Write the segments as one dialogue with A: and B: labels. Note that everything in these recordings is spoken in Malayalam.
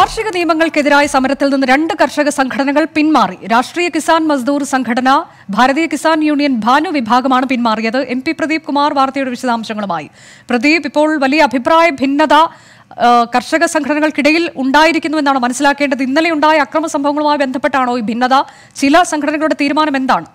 A: കാർഷിക നിയമങ്ങൾക്കെതിരായ സമരത്തിൽ നിന്ന് രണ്ട് കർഷക സംഘടനകൾ പിന്മാറി രാഷ്ട്രീയ കിസാൻ മസ്ദൂർ സംഘടന ഭാരതീയ കിസാൻ യൂണിയൻ ഭാനു വിഭാഗമാണ് പിന്മാറിയത് എം പി പ്രദീപ് കുമാർ വാർത്തയുടെ വിശദാംശങ്ങളുമായി പ്രദീപ് ഇപ്പോൾ വലിയ അഭിപ്രായ ഭിന്നത ആ, കർഷക സംഘടനകൾക്കിടയിൽ ഉണ്ടായിരിക്കുന്നുവെന്നാണ് മനസ്സിലാക്കേണ്ടത് ഇന്നലെ ഉണ്ടായ അക്രമ സംഭവങ്ങളുമായി ബന്ധപ്പെട്ടാണോ ഈ ഭിന്നത ചില സംഘടനകളുടെ തീരുമാനം എന്താണ്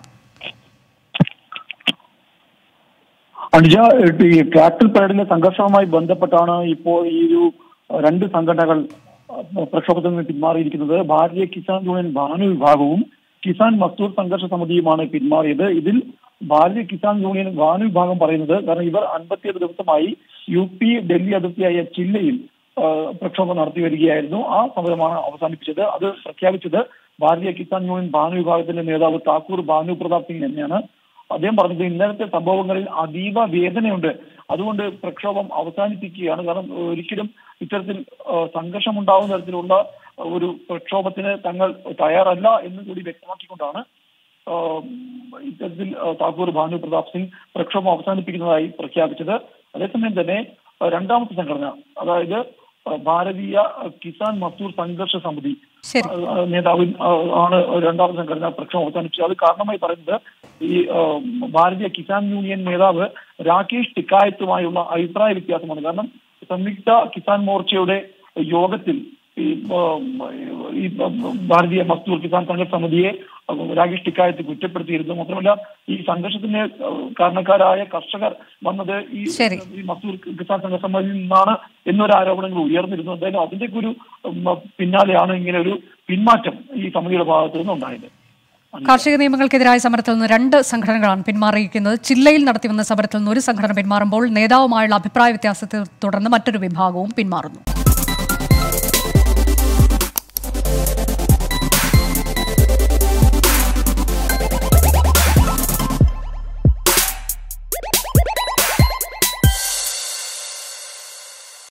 B: അനുജ ഈ ട്രാക്ടർ പരേഡിലെ സംഘർഷവുമായി ബന്ധപ്പെട്ടാണ് ഇപ്പോൾ ഈ ഒരു രണ്ട് സംഘടനകൾ അഹ് പ്രക്ഷോഭത്തിൽ നിന്ന് പിന്മാറിയിരിക്കുന്നത് ഭാരതീയ കിസാൻ യൂണിയൻ ഭാനു വിഭാഗവും കിസാൻ മസ്ദൂർ സംഘർഷ സമിതിയുമാണ് പിന്മാറിയത് ഇതിൽ ഭാരതീയ കിസാൻ യൂണിയൻ ഭാനു വിഭാഗം പറയുന്നത് കാരണം ഇവർ അൻപത്തിയേഴ് ദിവസമായി യു പി ഡൽഹി അതിർത്തിയായ ജില്ലയിൽ ആഹ് പ്രക്ഷോഭം നടത്തി വരികയായിരുന്നു ആ സമരമാണ് അവസാനിപ്പിച്ചത് അത് പ്രഖ്യാപിച്ചത് ഭാരതീയ കിസാൻ യൂണിയൻ ഭാനു വിഭാഗത്തിന്റെ നേതാവ് താക്കൂർ ഭാനു പ്രതാപ് സിംഗ് തന്നെയാണ് അദ്ദേഹം പറഞ്ഞത് ഇന്നലത്തെ സംഭവങ്ങളിൽ അതീവ വേദനയുണ്ട് അതുകൊണ്ട് പ്രക്ഷോഭം അവസാനിപ്പിക്കുകയാണ് കാരണം ഒരിക്കലും ഇത്തരത്തിൽ ആ, സംഘർഷം ഉണ്ടാകുന്ന തരത്തിലുള്ള ഒരു പ്രക്ഷോഭത്തിന് തങ്ങൾ തയ്യാറല്ല എന്ന് കൂടി വ്യക്തമാക്കിക്കൊണ്ടാണ് ആ, ഇത്തരത്തിൽ ആ, താക്കൂർ ഭാനു പ്രതാപ് സിംഗ് പ്രക്ഷോഭം അവസാനിപ്പിക്കുന്നതായി പ്രഖ്യാപിച്ചത് അതേസമയം തന്നെ ആ, രണ്ടാമത്തെ സംഘടന അതായത് ആ, ഭാരതീയ കിസാൻ മസ്ദൂർ സംഘർഷ സമിതി
A: ശരി
B: ആ, നേതാവ് ആ, ആണ് രണ്ടാമത്തെ സംഘടന പ്രക്ഷോഭം അവസാനിപ്പിച്ചത് അത് കാരണമായി പറയുന്നത് ഈ ആ, ഭാരതീയ കിസാൻ യൂണിയൻ നേതാവ് രാകേഷ് ടിക്കായത്തുമായുള്ള അഭിപ്രായ വ്യത്യാസമാണ് കാരണം സംയുക്ത കിസാൻ മോർച്ചയുടെ യോഗത്തിൽ ഈ ആ, ഈ ഭാരതീയ മസ്ദൂർ കിസാൻ സംഘർഷ സമിതിയെ രാകേഷ് ടിക്കായത്ത് കുറ്റപ്പെടുത്തിയിരുന്നു മാത്രമല്ല ഈ സംഘർഷത്തിന് കാരണക്കാരായ കർഷകർ വന്നത് ഈ
A: ശരി.
B: ഈ മസൂർ കിസാൻ സംഘ സമിതിയിൽ നിന്നാണ് എന്നൊരു ആരോപണങ്ങൾ ഉയർന്നിരുന്നു എന്തായാലും അതിന്റെ ഒരു ഉം, പിന്നാലെയാണ് ഇങ്ങനെ ഒരു പിന്മാറ്റം ഈ സമിതിയുടെ ഭാഗത്തു നിന്നുണ്ടായത്
A: കാർഷിക നിയമങ്ങൾക്കെതിരായ സമരത്തിൽ നിന്ന് രണ്ട് സംഘടനകളാണ് പിന്മാറിയിരിക്കുന്നത് ചില്ലയിൽ നടത്തിവന്ന സമരത്തിൽ നിന്ന് ഒരു സംഘടന പിന്മാറുമ്പോൾ നേതാവുമായുള്ള അഭിപ്രായ വ്യത്യാസത്തെ തുടർന്ന് മറ്റൊരു വിഭാഗവും പിന്മാറുന്നു